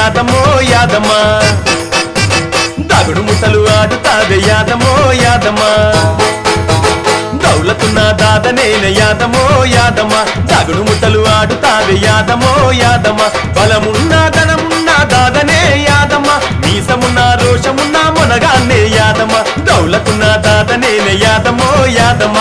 యాదమో యాదమా దాగుడు ముట్టలు ఆడుతావే యాదమో యాదమా దౌలతున్న దాదనేన యాదమో యాదమా దాగుడు ముట్టలు ఆడుతావే యాదమో యాదమా బలమున్న ధనమున్న దాదనే యాదమా మీసమున్న రోషమున్న మొనగానే యాదమా దౌలతున్న దాదనేన యాదమో యాదమా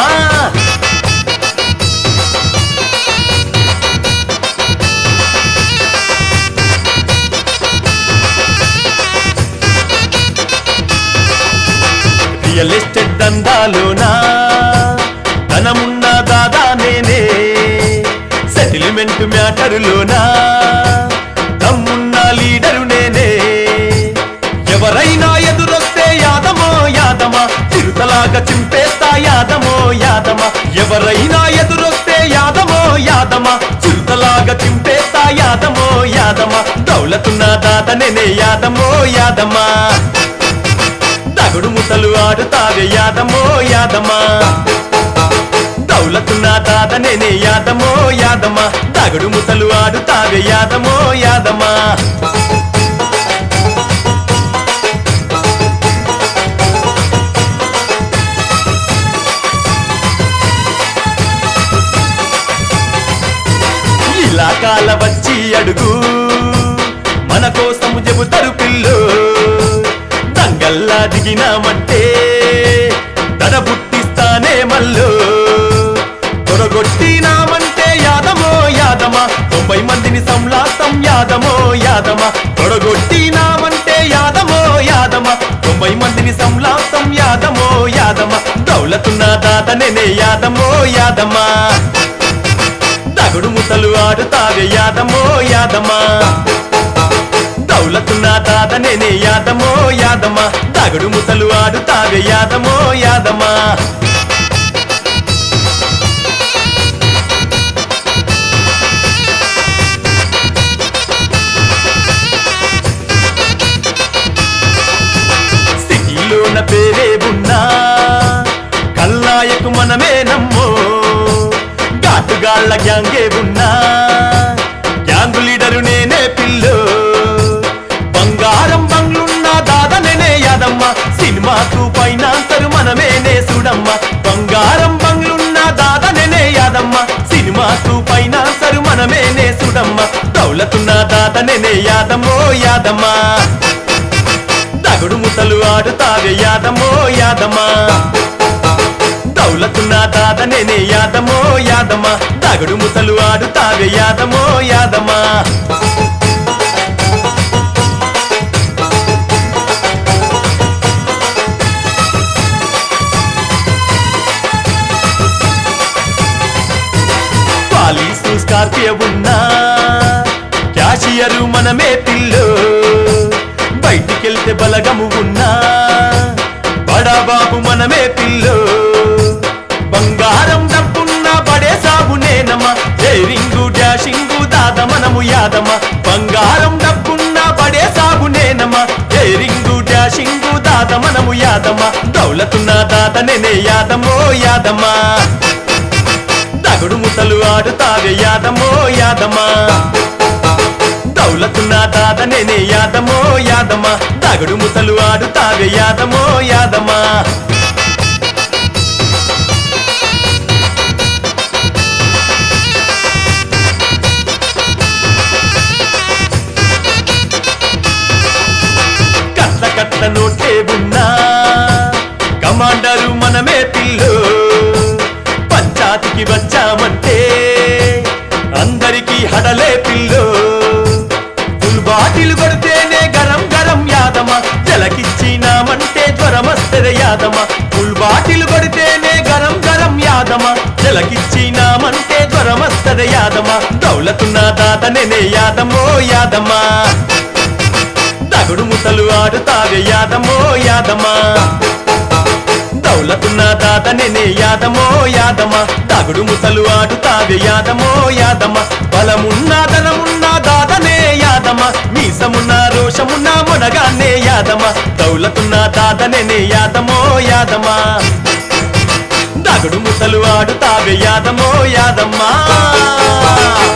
real estate దందాలోనా ధనమున్న దాదా నేనే సెటిల్మెంట్ మ్యాటరులోనా దమ్మున్న లీడరు నేనే ఎవరైనా ఎదురొస్తే యాదమో యాదమా చిరుతలాగా చింపేస్తా యాదమో యాదమా ఎవరైనా ఎదురొస్తే యాదమో యాదమా చిరుతలాగా చింపేస్తా యాదమో యాదమా దౌలతున్న దాత నేనే యాదమో యాదమా దగుడు ముసలు ఆడుతావే యాదమో యాదమా దౌలతున్న దాదనేనే యాదమో యాదమా దగుడు ముసలు ఆడుతావే యాదమో యాదమా ఇలాకాల వచ్చి అడుగు మన కోసము చెబుతారు పిల్లు దంగల్లా దిగినామంటే దడ పుట్టిస్తానే మల్లు తొడగొట్టినామంటే యాదమో యాదమా తొంభై మందిని సంలాసం యాదమో యాదమా తొడగొట్టినామంటే యాదమో యాదమా తొంభై మందిని సంలాసం యాదమో యాదమా దౌలతున్న దాతనే యాదమో యాదమా దగుడు ముసలు ఆడుతావే యాదమో యాదమా దౌలతున్న దాదనేనే యాదమో యాదమా దగుడు ముసలు ఆడుతావే యాదమో యాదమా సిటీలోన పేరే ఉన్నా కల్లాయకు మనమే నమ్మో ఘాటుగాళ్ళ గ్యాంగే ఉన్నా గ్యాంగు లీడరు నేనే పిల్లు బంగారం బంగ్లున్న దాదనేనే యాదమ్మ సినిమాకు ఫైనాన్సర్ మనమేనే చూడమ్మ బంగారం బంగ్లున్న దాదనేనే యాదమ్మ సినిమాకు ఫైనాన్సర్ మనమేనే చూడమ్మ దౌలతున్న దాదనేనే యాదమ్మో యాదమ్మా దగుడు ముసలు ఆడుతావే యాదమ్మో యాదమ్మా దౌలతున్న దాదనేనే యాదమో యాదమా దగుడు ముసలు ఆడుతావే యాదమో యాదమా పాలీసు స్కార్పియో ఉన్నా క్యాషియరు మనమే పిల్లు బయటికెళ్తే బలగము ఉన్నా బడాబాబు మనమే పిల్లు బంగారం డబ్బున్న పడే సాగు నేనమ్మా జైరింగు డాషింగు దాద మనము యాదమ్మ బంగారం డబ్బున్న పడే సాగు నేనమ్మా జైరింగు డాషింగు దాద మనము యాదమ్మ దౌలతున్న దాదనే యాదమో యాదమ్మా దగుడు ముసలు ఆడుతావే యాదమో యాదమా దౌలతున్న దాదనేనే యాదమో యాదమా దగుడు ముసలు ఆడుతావే యాదమో యాదమా కట్ల కట్ల నోటే ఉన్నా కమాండరు మనమే పిల్లు పంచాతికి వచ్చామంటే అందరికీ హడలే పిల్లు ఫుల్ బాటిల్ కొడితేనే గరం గరం యాదమా జలకిచ్చినామంటే జ్వరమస్తది యాదమా ఫుల్ బాటిల్ కొడితేనే గరం గరం యాదమా జలకిచ్చినామంటే జ్వరమస్తది యాదమా దౌలతున్న దాదనే యాదమో యాదమా దగుడు ముసలు ఆడుతావే యాదమో యాదమా దౌలతున్న దాదనే యాదమో యాదమా దగుడు ముసలు ఆడుతావే యాదమో యాదమా బలమున్న ధనమున్న దాదనే యాదమా మీసమున్న రోషమున్న మొనగానే యాదమా దౌలతున్న దాదనే యాదమో యాదమా దగుడు ముసలు ఆడుతావే యాదమో యాదమ్మా